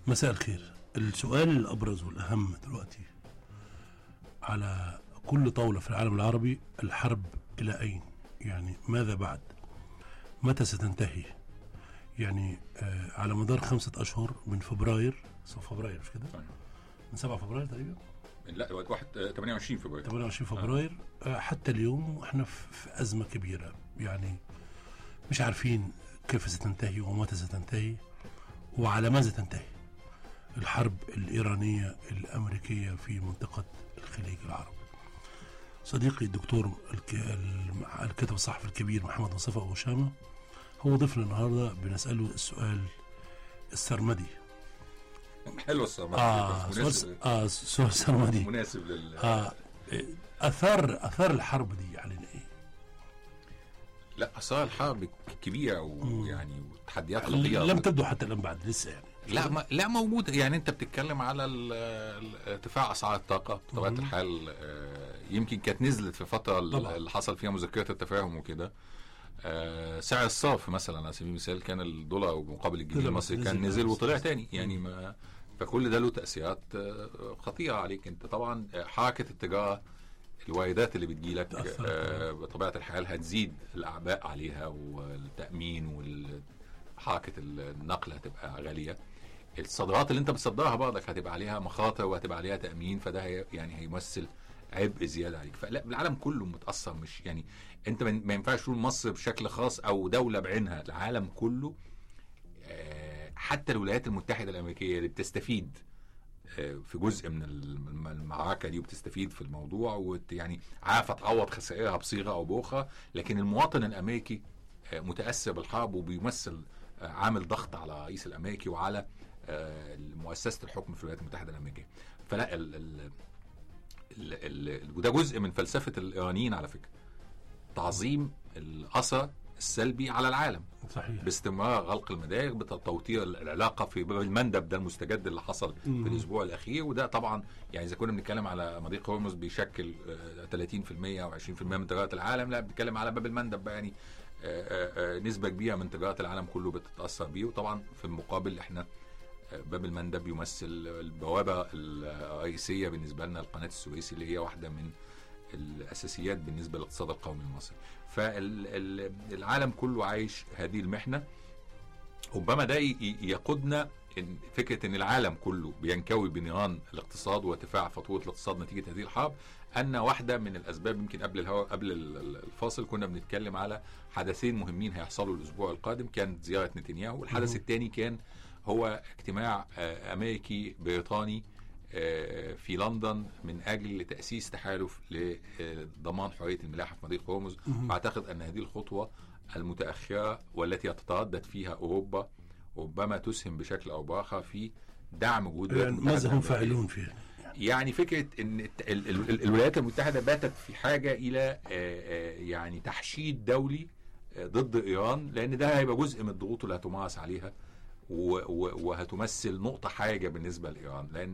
مساء الخير السؤال الأبرز والأهم دلوقتي على كل طاولة في العالم العربي الحرب إلى أين يعني ماذا بعد متى ستنتهي يعني آه على مدار خمسة أشهر من فبراير صف فبراير مش كده طيب. من 7 فبراير تقريبا لا واحد آه، 28 فبراير 28 فبراير آه حتى اليوم واحنا في في أزمة كبيرة يعني مش عارفين كيف ستنتهي ومتى ستنتهي وعلى ماذا تنتهي الحرب الإيرانية الأمريكية في منطقة الخليج العربي صديقي الدكتور الك- الم- الكاتب الصحفي الكبير محمد مصطفى أبو أسامة هو ضيفنا النهارده بنسأله السؤال السرمدي حلو الصراحه اه بس سؤال مناسب اه سؤال سرمدي مناسب لل آه اثار اثار الحرب دي علينا ايه؟ لا اثار الحرب كبيره ويعني وتحديات خطيره لم تبدو حتى الان بعد لسه يعني لا ما لا موجوده يعني انت بتتكلم على ال- ال- ارتفاع اسعار الطاقه بطبيعه مم. الحال آه، يمكن كانت نزلت في الفتره طبعا. اللي حصل فيها مذكره التفاهم وكده آه، سعر الصرف مثلا على سبيل المثال كان الدولار مقابل الجنيه طلع، المصري نزل كان بقى نزل بس- وطلع بس. تاني يعني ما فكل ده له تاثيرات آه، خطيره عليك انت طبعا آه، حركه التجاره الواردات اللي بتجيلك تأثر. آه، بطبيعه الحال هتزيد الاعباء عليها والتامين وحركه النقل هتبقى غاليه الصادرات اللي انت بتصدرها برضك هتبقى عليها مخاطر وهتبقى عليها تامين فده هي يعني هيمثل عبء زياده عليك فلا العالم كله متاثر مش يعني انت ما ما ينفعش تقول مصر بشكل خاص او دوله بعينها العالم كله آه، حتى الولايات المتحده الامريكيه اللي بتستفيد آه، في جزء من الم- المعركه دي وبتستفيد في الموضوع وت يعني عارفه تعوض خسائرها بصيغه او باخرى لكن المواطن الامريكي آه، متاثر بالحرب وبيمثل آه، عامل ضغط على الرئيس الامريكي وعلى آه، مؤسسه الحكم في الولايات المتحده الامريكيه فلا ال ال ال ال وده جزء من فلسفه الايرانيين على فكره تعظيم الاثر السلبي على العالم صحيح باستمرار غلق المدارك بتوتير العلاقه في باب المندب ده المستجد اللي حصل مم. في الاسبوع الاخير وده طبعا يعني اذا كنا بنتكلم على مضيق هرمز بيشكل آه، 30% او 20% من تجاره العالم لا بنتكلم على باب المندب بقى يعني آه، آه، آه، نسبه كبيره من تجاره العالم كله بتتاثر بيه وطبعا في المقابل احنا آه، باب المندب يمثل البوابه الرئيسيه بالنسبه لنا القناه السويسي اللي هي واحده من الاساسيات بالنسبه للاقتصاد القومي المصري فالعالم كله عايش هذه المحنه ربما ده ي- ي- يقودنا إن فكره ان العالم كله بينكوي بنيران الاقتصاد وارتفاع فاتوره الاقتصاد نتيجه هذه الحرب ان واحده من الاسباب يمكن قبل الهو... قبل ال- ال- الفاصل كنا بنتكلم على حدثين مهمين هيحصلوا الاسبوع القادم كانت زياره نتنياهو والحدث مهم. الثاني كان هو اجتماع آه، امريكي بريطاني آه، في لندن من اجل تاسيس تحالف لضمان حريه الملاحه في مضيق هرمز مهم. واعتقد ان هذه الخطوه المتاخره والتي يتردد فيها اوروبا ربما تسهم بشكل او باخر في دعم جهود الولايات يعني المتحدة ماذا هم الأمريكية. فاعلون فيها؟ يعني فكره ان الت- ال- ال- ال- الولايات المتحده باتت في حاجه الى آه، آه، يعني تحشيد دولي آه، ضد ايران لان ده هيبقى جزء من الضغوط اللي هتمارس عليها و- و- وهتمثل نقطه حاجه بالنسبه لايران لان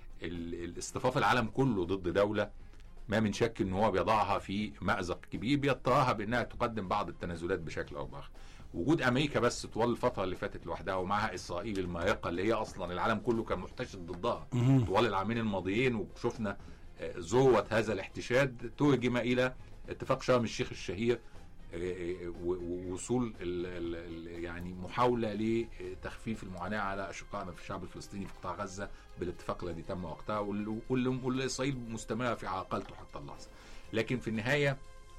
ال- الاصطفاف العالم كله ضد دوله ما من شك ان هو بيضعها في مازق كبير بيضطرها بانها تقدم بعض التنازلات بشكل او باخر. وجود امريكا بس طوال الفتره اللي فاتت لوحدها ومعها اسرائيل المارقه اللي هي اصلا العالم كله كان محتشد ضدها مهم. طوال العامين الماضيين وشفنا آه، ذروه هذا الاحتشاد ترجم الى اتفاق شرم الشيخ الشهير آه، آه، و- ووصول ال- ال- ال- يعني محاوله لتخفيف المعاناه على اشقائنا في الشعب الفلسطيني في قطاع غزه بالاتفاق الذي تم وقتها واللي- واللي واللي اسرائيل مستمره في عقلته حتى اللحظه. لكن في النهايه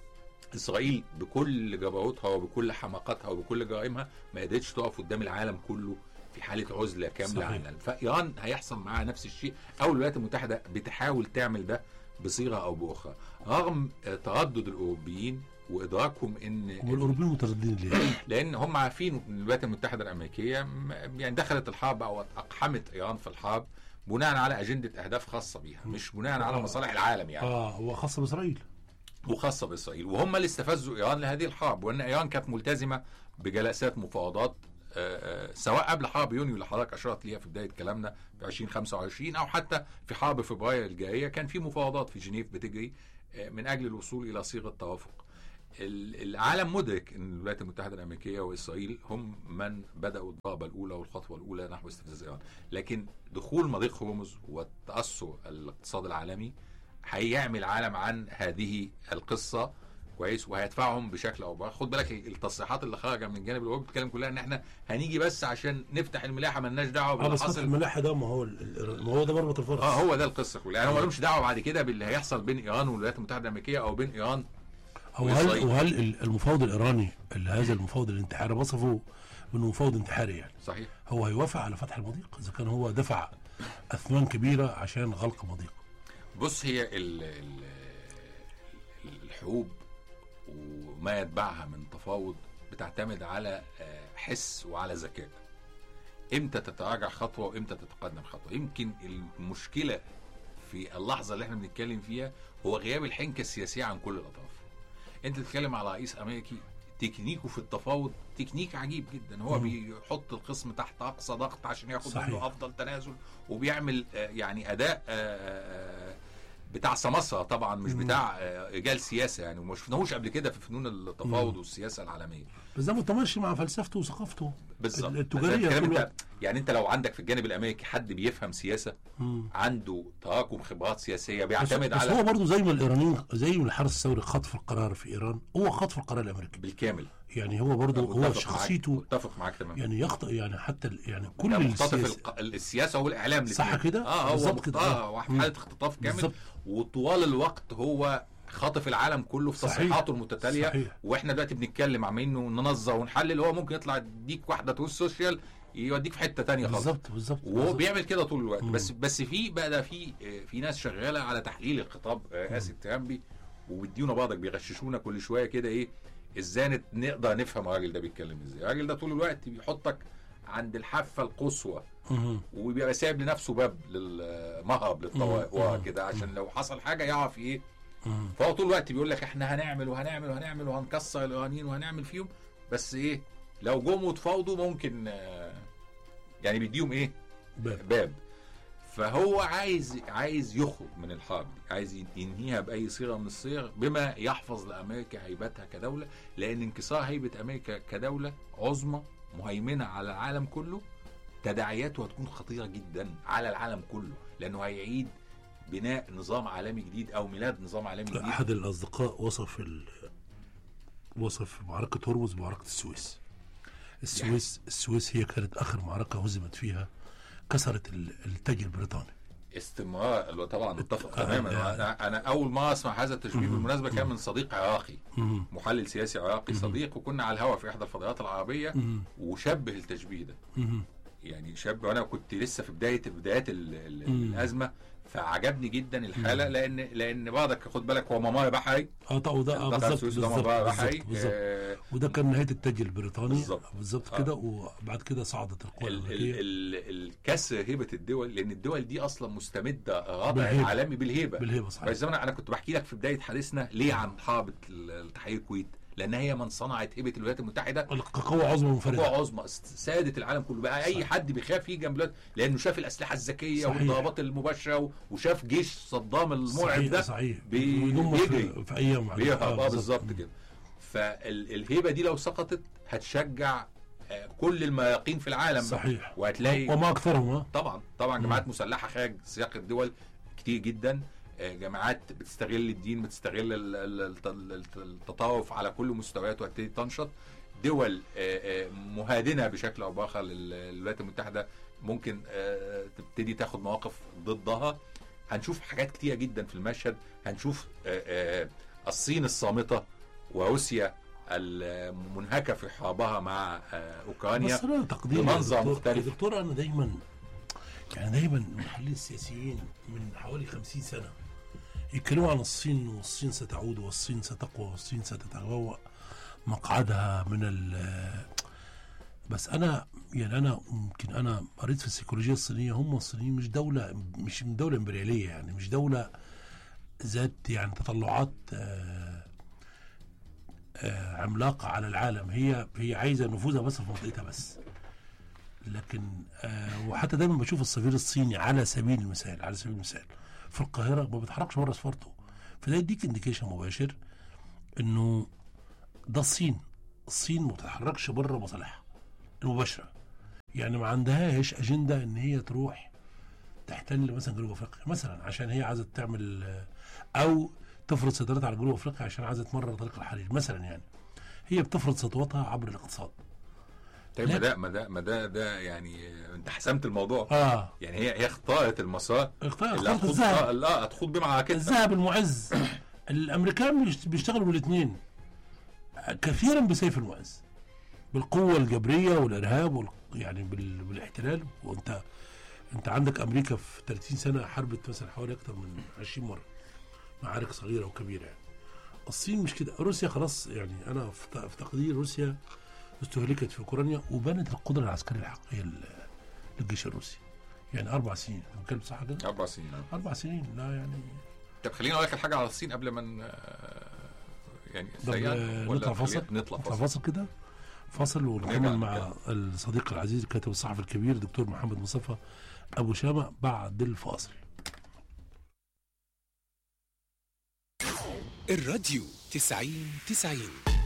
اسرائيل بكل جبروتها وبكل حماقتها وبكل جرائمها ما قدرتش تقف قدام العالم كله في حاله عزله كامله صحيح. عنها فايران هيحصل معاها نفس الشيء او الولايات المتحده بتحاول تعمل ده بصيغه او باخرى رغم آه، تردد الاوروبيين وادراكهم ان والاوروبيين مترددين ليه؟ لان هم عارفين ان الولايات المتحده الامريكيه م- يعني دخلت الحرب او اقحمت ايران في الحرب بناء على اجنده اهداف خاصه بيها مش بناء على آه. مصالح العالم يعني اه هو خاصه باسرائيل وخاصه باسرائيل وهم اللي استفزوا ايران لهذه الحرب وان ايران كانت ملتزمه بجلسات مفاوضات آه، آه، سواء قبل حرب يونيو اللي حضرتك اشرت ليها في بدايه كلامنا في 2025 او حتى في حرب فبراير الجايه كان في مفاوضات في جنيف بتجري آه، من اجل الوصول الى صيغه توافق. ال- العالم مدرك ان الولايات المتحده الامريكيه واسرائيل هم من بداوا الضربه الاولى والخطوه الاولى نحو استفزاز ايران لكن دخول مضيق هرمز وتاثر الاقتصاد العالمي هيعمل عالم عن هذه القصه كويس وهيدفعهم بشكل او باخر خد بالك التصريحات اللي خارجه من الجانب الاوروبي بتتكلم كلها ان احنا هنيجي بس عشان نفتح الملاحه مالناش دعوه اه باللي بس فتح حاصل الملاحه ده ما هو ال- ال- ما هو ده مربط الفرس اه هو ده القصه كلها يعني هو ملوش دعوه بعد كده باللي هيحصل بين ايران والولايات المتحده الامريكيه او بين ايران هو هل وإسرائيل. وهل ال- المفاوض الايراني اللي هذا المفاوض الانتحاري وصفه انه مفاوض انتحاري يعني صحيح هو هيوافق على فتح المضيق اذا كان هو دفع اثمان كبيره عشان غلق مضيق بص هي ال ال الحروب وما يتبعها من تفاوض بتعتمد على آه، حس وعلى ذكاء امتى تتراجع خطوه وامتى تتقدم خطوه يمكن المشكله في اللحظه اللي احنا بنتكلم فيها هو غياب الحنكه السياسيه عن كل الاطراف انت تتكلم على رئيس امريكي تكنيكه في التفاوض تكنيك عجيب جدا هو مم. بيحط الخصم تحت اقصى ضغط عشان ياخد صحيح. منه افضل تنازل وبيعمل آه، يعني اداء آه، آه، بتاع سماسرة طبعا مش مم. بتاع آه، رجال سياسه يعني وما شفناهوش قبل كده في فنون التفاوض مم. والسياسه العالميه بس ده متماشي مع فلسفته وثقافته بالظبط التجارية بس الكلام طول انت الوقت. يعني انت لو عندك في الجانب الامريكي حد بيفهم سياسه مم. عنده تراكم خبرات سياسيه بس, بيعتمد بس على هو برضه زي ما الايرانيين زي ما الحرس الثوري خطف القرار في ايران هو خطف القرار الامريكي بالكامل يعني هو برضه هو متفق معاك- شخصيته متفق معاك تماما يعني يخطئ يعني حتى ال- يعني كل كل مختطف السياسة الق- السياسه والاعلام صح الاتنين. كده؟ اه هو بالظبط مخ- كده. اه هو في مم. حاله اختطاف كامل بالظبط. وطوال الوقت هو خاطف العالم كله في صحيح. تصريحاته المتتاليه صحيح. واحنا دلوقتي بنتكلم عمالين ننظر ونحلل هو ممكن يطلع يديك واحده توست سوشيال يوديك في حته تانية خالص بالظبط بالظبط وهو بالظبط. بيعمل كده طول الوقت مم. بس بس في بقى ده في آه، في ناس شغاله على تحليل الخطاب رئاسي الترامبي وبيديونا بعضك بيغششونا كل شويه كده ايه ازاي نت- نقدر نفهم الراجل ده بيتكلم ازاي الراجل ده طول الوقت بيحطك عند الحافه القصوى مهم. وبيبقى سايب لنفسه باب للمهرب للطوارئ مم. وكده عشان لو حصل حاجه يعرف ايه مم. فهو طول الوقت بيقول لك احنا هنعمل وهنعمل وهنعمل وهنكسر الايرانيين وهنعمل فيهم بس ايه لو جم وتفاوضوا ممكن آه، يعني بيديهم ايه باب. باب فهو عايز عايز يخرج من الحرب دي عايز ينهيها باي صيغه من الصيغ بما يحفظ لامريكا هيبتها كدوله لان انكسار هيبه امريكا كدوله عظمى مهيمنه على العالم كله تداعياته هتكون خطيره جدا على العالم كله لانه هيعيد بناء نظام عالمي جديد او ميلاد نظام عالمي جديد احد الاصدقاء وصف ال... وصف معركه هرمز بمعركه السويس السويس السويس هي كانت اخر معركه هزمت فيها كسرت ال- التاج البريطاني استمرار اللي هو طبعا متفق آه، تماما آه. انا انا اول ما اسمع هذا التشبيه مم. بالمناسبه كان من صديق عراقي مم. محلل سياسي عراقي صديق وكنا على الهواء في احدى الفضائيات العربيه مم. وشبه التشبيه ده مم. يعني شاب وانا كنت لسه في بدايه بدايات ال- ال- مم. الازمه فعجبني جدا الحاله لان لان بعضك خد بالك هو ممر بحري اه طبعا وده آه قطع بالظبط السويس ده بالظبط ممر بحري بالظبط, بالظبط. آه، وده كان نهايه التاج البريطاني بالظبط. بالظبط آه. كده وبعد كده صعدت القوى ال- ال- الامريكيه ال- الكسر هيبه الدول لان الدول دي اصلا مستمده الرابع بالهيبة. العالمي بالهيبه بالهيبه صحيح بس زي ما انا أنا كنت بحكي لك في بدايه حديثنا ليه عن حرب التحرير الكويت لان هي من صنعت هيبه الولايات المتحده كقوه عظمى قوة منفرده عظمى سادت العالم كله بقى اي حد بيخاف يجي جنب الولايات لانه شاف الاسلحه الذكيه صحيح. والضربات المباشره و- وشاف جيش صدام المرعب صحيح ده صحيح بي- ويضم بيجري. في, في ايام على- بيهرب آه، اه بالظبط كده فالهيبه دي لو سقطت هتشجع آه، كل المياقين في العالم بقى. صحيح وهتلاقي وما اكثرهم ها طبعا طبعا مم. جماعات مسلحه خارج سياق الدول كتير جدا آه، جماعات بتستغل الدين بتستغل ال- ال- الت- الت- التطرف على كل مستوياته وهتبتدي تنشط دول آه، آه، مهادنه بشكل او باخر لل- للولايات المتحده ممكن آه، تبتدي تاخد مواقف ضدها هنشوف حاجات كتيره جدا في المشهد هنشوف آه، آه، الصين الصامته وروسيا المنهكه في حربها مع آه، اوكرانيا بس انا تقديري بمنظر يا دكتور- مختلف. يا دكتور انا دايما يعني دايما المحللين السياسيين من حوالي 50 سنه يتكلموا عن الصين والصين ستعود والصين ستقوى والصين ستتبوأ مقعدها من ال بس انا يعني انا يمكن انا قريت في السيكولوجيا الصينيه هم الصينيين مش دوله مش من دوله امبرياليه يعني مش دوله ذات يعني تطلعات آه، آه، عملاقه على العالم هي هي عايزه نفوذها بس في منطقتها بس لكن آه وحتى دايما بشوف السفير الصيني على سبيل المثال على سبيل المثال في القاهره ما بيتحركش بره سفارته فده يديك انديكيشن مباشر انه ده الصين الصين ما بتتحركش بره مصالحها المباشره يعني ما عندهاش اجنده ان هي تروح تحتل مثلا جنوب افريقيا مثلا عشان هي عايزه تعمل آه، او تفرض سيطرتها على جنوب افريقيا عشان عايزه تمرر طريق الحرير مثلا يعني هي بتفرض سطوتها عبر الاقتصاد طيب ما لا. ده ما ده ما ده ده يعني آه، انت حسمت الموضوع اه يعني هي هي اختارت المسار اختار اللي اختارت هتخوض الذهب آه، لا هتخوض بيه مع كده الذهب المعز الامريكان بيشت- بيشتغلوا بالاثنين كثيرا بسيف المعز بالقوه الجبريه والارهاب وال... يعني بال... بالاحتلال وانت انت عندك امريكا في 30 سنه حاربت مثلا حوالي اكثر من 20 مره معارك صغيره وكبيره يعني الصين مش كده روسيا خلاص يعني انا في ت- في تقدير روسيا استهلكت في اوكرانيا وبنت القدره العسكريه الحقيقيه لل- للجيش الروسي يعني اربع سنين أنا بتكلم صح كده؟ اربع سنين آه. اربع سنين لا يعني طب خليني اقول لك الحاجه على الصين قبل ما ن- آه، يعني طب سريعاً، آه، ولا نطلع فاصل خلينا نطلع نطلع فاصل فاصل كده فاصل نرجع ونكمل مع نتكلم. الصديق العزيز الكاتب الصحفي الكبير دكتور محمد مصطفى ابو شامه بعد الفاصل الراديو تسعين تسعين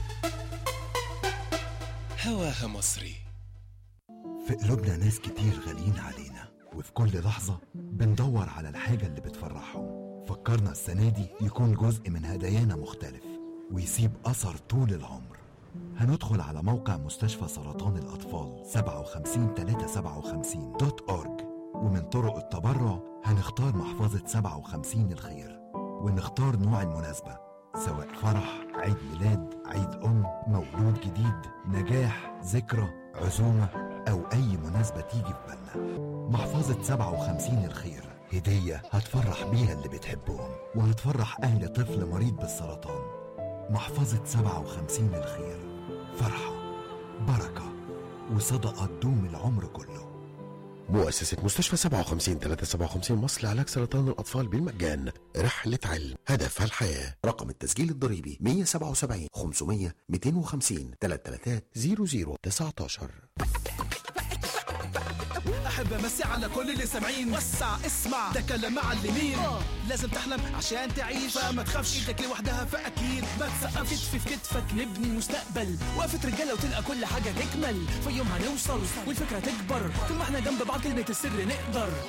هواها مصري في قلوبنا ناس كتير غاليين علينا وفي كل لحظة بندور على الحاجة اللي بتفرحهم فكرنا السنة دي يكون جزء من هدايانا مختلف ويسيب أثر طول العمر هندخل على موقع مستشفى سرطان الأطفال 57 357 دوت أورج ومن طرق التبرع هنختار محفظة 57 الخير ونختار نوع المناسبة سواء فرح عيد ميلاد عيد أم مولود جديد نجاح ذكرى عزومة أو أي مناسبة تيجي في بالنا محفظة 57 الخير هدية هتفرح بيها اللي بتحبهم وهتفرح أهل طفل مريض بالسرطان محفظة 57 الخير فرحة بركة وصدقة تدوم العمر كله مؤسسة مستشفى 57 357 مصر لعلاج سرطان الأطفال بالمجان رحلة علم هدفها الحياة رقم التسجيل الضريبي 177 500 250 333 0019 احب امسي على كل اللي سامعين وسع اسمع ده كلام معلمين لازم تحلم عشان تعيش فما تخافش ايدك لوحدها فاكيد ما تسقفش كتف في كتفك نبني مستقبل وقفه رجاله وتلقى كل حاجه تكمل في يوم هنوصل والفكره تكبر طول ما احنا جنب بعض كلمه السر نقدر